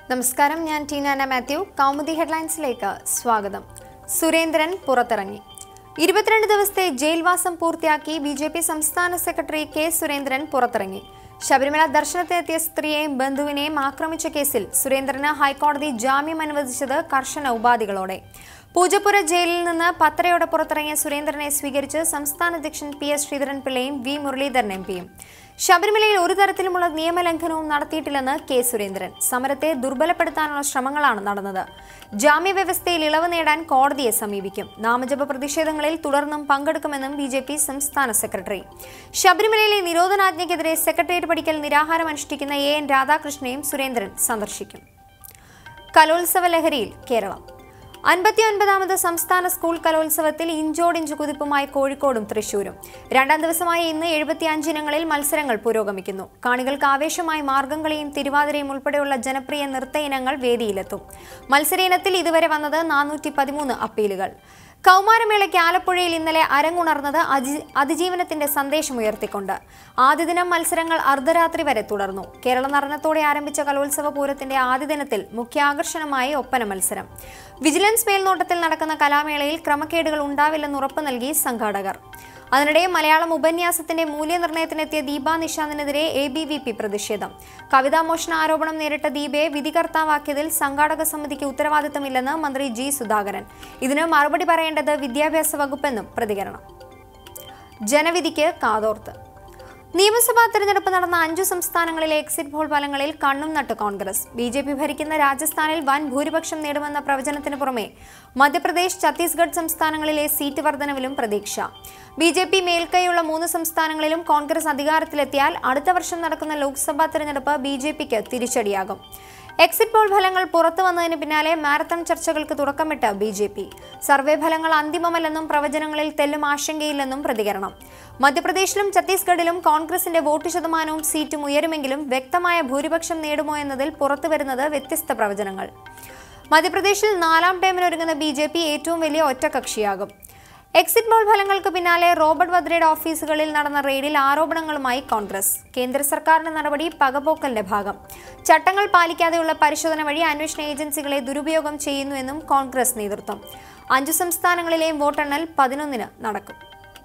നമസ്കാരം ഞാൻ ടീനാന മാത്യു കൗമുദി ഹെഡ്ലൈൻസിലേക്ക് സ്വാഗതം സുരേന്ദ്രൻ പുറത്തിറങ്ങി ഇരുപത്തിരണ്ട് ദിവസത്തെ ജയിൽവാസം പൂർത്തിയാക്കി ബി ജെ പി സംസ്ഥാന സെക്രട്ടറി കെ സുരേന്ദ്രൻ പുറത്തിറങ്ങി ശബരിമല ദർശനത്തിനെത്തിയ സ്ത്രീയെയും ബന്ധുവിനെയും ആക്രമിച്ച കേസിൽ സുരേന്ദ്രന് ഹൈക്കോടതി ജാമ്യം അനുവദിച്ചത് കർശന ഉപാധികളോടെ പൂജപ്പുര ജയിലിൽ നിന്ന് പത്തരയോടെ പുറത്തിറങ്ങിയ സുരേന്ദ്രനെ സ്വീകരിച്ച് സംസ്ഥാന അധ്യക്ഷൻ പി എസ് ശ്രീധരൻപിള്ളയും വി മുരളീധരൻ എം പിയും ശബരിമലയിൽ ഒരു തരത്തിലുമുള്ള നിയമലംഘനവും നടത്തിയിട്ടില്ലെന്ന് കെ സുരേന്ദ്രൻ സമരത്തെ ദുർബലപ്പെടുത്താനുള്ള ശ്രമങ്ങളാണ് നടന്നത് ജാമ്യവ്യവസ്ഥയിൽ ഇളവ് നേടാൻ കോടതിയെ സമീപിക്കും നാമജപ പ്രതിഷേധങ്ങളിൽ തുടർന്നും പങ്കെടുക്കുമെന്നും ബി ജെ പി സംസ്ഥാന സെക്രട്ടറി ശബരിമലയിലെ നിരോധനാജ്ഞയ്ക്കെതിരെ സെക്രട്ടേറിയറ്റ് പഠിക്കൽ നിരാഹാരം അനുഷ്ഠിക്കുന്ന എ എൻ രാധാകൃഷ്ണനെയും സുരേന്ദ്രൻ സന്ദർശിക്കും കലോത്സവ ലഹരിയിൽ കേരളം അൻപത്തിയൊൻപതാമത് സംസ്ഥാന സ്കൂൾ കലോത്സവത്തിൽ ഇഞ്ചോടിഞ്ച് കുതിപ്പുമായി കോഴിക്കോടും തൃശൂരും രണ്ടാം ദിവസമായ ഇന്ന് എഴുപത്തിയഞ്ച് ഇനങ്ങളിൽ മത്സരങ്ങൾ പുരോഗമിക്കുന്നു കാണികൾക്ക് ആവേശമായി മാർഗംകളിയും തിരുവാതിരയും ഉൾപ്പെടെയുള്ള ജനപ്രിയ നൃത്ത ഇനങ്ങൾ വേദിയിലെത്തും മത്സര ഇനത്തിൽ ഇതുവരെ വന്നത് നാനൂറ്റി പതിമൂന്ന് അപ്പീലുകൾ കൗമാരമേളയ്ക്ക് ആലപ്പുഴയിൽ ഇന്നലെ അരങ്ങുണർന്നത് അജി അതിജീവനത്തിന്റെ സന്ദേശമുയർത്തിക്കൊണ്ട് ആദ്യ ദിനം മത്സരങ്ങൾ അർദ്ധരാത്രി വരെ തുടർന്നു കേരള നടനത്തോടെ ആരംഭിച്ച കലോത്സവ പൂരത്തിന്റെ ആദ്യ ദിനത്തിൽ മുഖ്യാകർഷണമായി ഒപ്പന മത്സരം വിജിലൻസ് മേൽനോട്ടത്തിൽ നടക്കുന്ന കലാമേളയിൽ ക്രമക്കേടുകൾ ഉണ്ടാവില്ലെന്ന് ഉറപ്പു നൽകി സംഘാടകർ അതിനിടെ മലയാളം ഉപന്യാസത്തിന്റെ മൂല്യനിർണ്ണയത്തിനെത്തിയ ദീപ നിഷാന്തിനെതിരെ എ ബി വി പി പ്രതിഷേധം കവിതാമോഷണ ആരോപണം നേരിട്ട ദീപയെ വിധികർത്താവാക്കിയതിൽ സംഘാടക സമിതിക്ക് ഉത്തരവാദിത്തമില്ലെന്ന് മന്ത്രി ജി സുധാകരൻ ഇതിന് മറുപടി പറയേണ്ടത് വിദ്യാഭ്യാസ വകുപ്പെന്നും പ്രതികരണം ജനവിധിക്ക് കാതോർത്ത് നിയമസഭാ തെരഞ്ഞെടുപ്പ് നടന്ന അഞ്ചു സംസ്ഥാനങ്ങളിലെ എക്സിറ്റ് പോൾ ഫലങ്ങളിൽ കണ്ണും നട്ട് കോൺഗ്രസ് ബി ജെ പി ഭരിക്കുന്ന രാജസ്ഥാനിൽ വൻ ഭൂരിപക്ഷം നേടുമെന്ന പ്രവചനത്തിന് പുറമെ മധ്യപ്രദേശ് ഛത്തീസ്ഗഡ് സംസ്ഥാനങ്ങളിലെ സീറ്റ് വർധനവിലും പ്രതീക്ഷ ബി ജെ പി മേൽക്കൈയുള്ള മൂന്ന് സംസ്ഥാനങ്ങളിലും കോൺഗ്രസ് അധികാരത്തിലെത്തിയാൽ അടുത്ത വർഷം നടക്കുന്ന ലോക്സഭാ തെരഞ്ഞെടുപ്പ് ബി ജെ പിക്ക് തിരിച്ചടിയാകും എക്സിറ്റ് പോൾ ഫലങ്ങൾ പുറത്തു വന്നതിന് പിന്നാലെ മാരത്തൺ ചർച്ചകൾക്ക് തുടക്കമിട്ട് ബി ജെ പി സർവേ ഫലങ്ങൾ അന്തിമമല്ലെന്നും പ്രവചനങ്ങളിൽ തെല്ലും ആശങ്കയില്ലെന്നും പ്രതികരണം മധ്യപ്രദേശിലും ഛത്തീസ്ഗഡിലും കോൺഗ്രസിന്റെ വോട്ട് ശതമാനവും സീറ്റും ഉയരുമെങ്കിലും വ്യക്തമായ ഭൂരിപക്ഷം നേടുമോ എന്നതിൽ പുറത്തുവരുന്നത് വ്യത്യസ്ത പ്രവചനങ്ങൾ മധ്യപ്രദേശിൽ നാലാം ടൈമിനൊരുങ്ങുന്ന ബി ജെ പി ഏറ്റവും വലിയ ഒറ്റകക്ഷിയാകും എക്സിറ്റ് പോൾ ഫലങ്ങൾക്ക് പിന്നാലെ റോബർട്ട് വദ്രയുടെ ഓഫീസുകളിൽ നടന്ന റെയ്ഡിൽ ആരോപണങ്ങളുമായി കോൺഗ്രസ് കേന്ദ്ര സർക്കാരിന്റെ നടപടി പകപോക്കലിന്റെ ഭാഗം ചട്ടങ്ങൾ പാലിക്കാതെയുള്ള പരിശോധന വഴി അന്വേഷണ ഏജൻസികളെ ദുരുപയോഗം ചെയ്യുന്നുവെന്നും കോൺഗ്രസ് നേതൃത്വം അഞ്ചു സംസ്ഥാനങ്ങളിലെയും വോട്ടെണ്ണൽ പതിനൊന്നിന് നടക്കും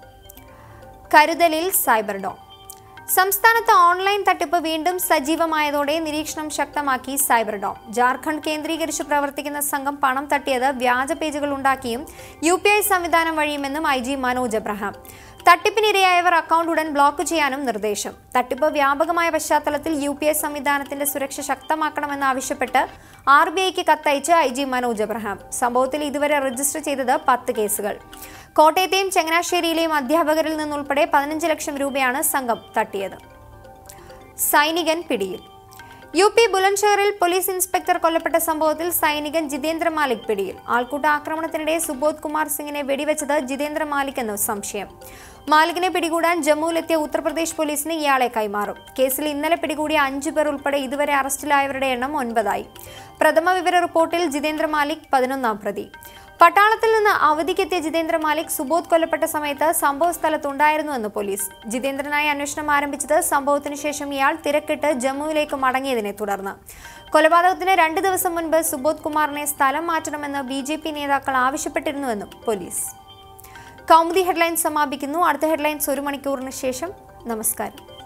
കരുതലിൽ സൈബർ ഡോം സംസ്ഥാനത്ത് ഓൺലൈൻ തട്ടിപ്പ് വീണ്ടും സജീവമായതോടെ നിരീക്ഷണം ശക്തമാക്കി സൈബർ ഡോം ജാർഖണ്ഡ് കേന്ദ്രീകരിച്ച് പ്രവർത്തിക്കുന്ന സംഘം പണം തട്ടിയത് വ്യാജ പേജുകൾ ഉണ്ടാക്കിയും യു പി ഐ സംവിധാനം വഴിയുമെന്നും ഐ ജി മനോജ് എബ്രഹാം തട്ടിപ്പിനിരയായവർ അക്കൗണ്ട് ഉടൻ ബ്ലോക്ക് ചെയ്യാനും നിർദ്ദേശം തട്ടിപ്പ് വ്യാപകമായ പശ്ചാത്തലത്തിൽ യു പി ഐ സംവിധാനത്തിന്റെ സുരക്ഷ ശക്തമാക്കണമെന്നാവശ്യപ്പെട്ട് ആർ ബി ഐക്ക് കത്തയച്ച് ഐ ജി മനോജ് എബ്രഹാം സംഭവത്തിൽ ഇതുവരെ രജിസ്റ്റർ ചെയ്തത് പത്ത് കേസുകൾ കോട്ടയത്തെയും ചങ്ങനാശ്ശേരിയിലെയും അധ്യാപകരിൽ നിന്നുൾപ്പെടെ പതിനഞ്ച് ലക്ഷം രൂപയാണ് സംഘം തട്ടിയത് സൈനികൻ പിടിയിൽ യു പി ബുലൻഷഹറിൽ പോലീസ് ഇൻസ്പെക്ടർ കൊല്ലപ്പെട്ട സംഭവത്തിൽ സൈനികൻ ജിതേന്ദ്ര മാലിക് പിടിയിൽ ആൾക്കൂട്ട ആക്രമണത്തിനിടെ സുബോധ് കുമാർ സിംഗിനെ വെടിവെച്ചത് ജിതേന്ദ്ര മാലിക് എന്ന് സംശയം മാലികിനെ പിടികൂടാൻ ജമ്മുവിലെത്തിയ ഉത്തർപ്രദേശ് പോലീസിന് ഇയാളെ കൈമാറും കേസിൽ ഇന്നലെ പിടികൂടിയ അഞ്ചു പേർ ഉൾപ്പെടെ ഇതുവരെ അറസ്റ്റിലായവരുടെ എണ്ണം ഒൻപതായി പ്രഥമ വിവര റിപ്പോർട്ടിൽ ജിതേന്ദ്ര മാലിക് പതിനൊന്നാം പ്രതി പട്ടാളത്തിൽ നിന്ന് അവധിക്കെത്തിയ ജിതേന്ദ്ര മാലിക് സുബോധ് കൊല്ലപ്പെട്ട സമയത്ത് സംഭവ സ്ഥലത്തുണ്ടായിരുന്നുവെന്ന് പോലീസ് ജിതേന്ദ്രനായി അന്വേഷണം ആരംഭിച്ചത് സംഭവത്തിന് ശേഷം ഇയാൾ തിരക്കിട്ട് ജമ്മുവിലേക്ക് മടങ്ങിയതിനെ തുടർന്ന് കൊലപാതകത്തിന് രണ്ട് ദിവസം മുൻപ് സുബോധ് കുമാറിനെ സ്ഥലം മാറ്റണമെന്ന് ബി ജെ പി നേതാക്കൾ ആവശ്യപ്പെട്ടിരുന്നുവെന്നും പോലീസ് കൗമുദി ഹെഡ്ലൈൻസ് സമാപിക്കുന്നു അടുത്ത ഹെഡ്ലൈൻസ് ഒരു മണിക്കൂറിന് ശേഷം നമസ്കാരം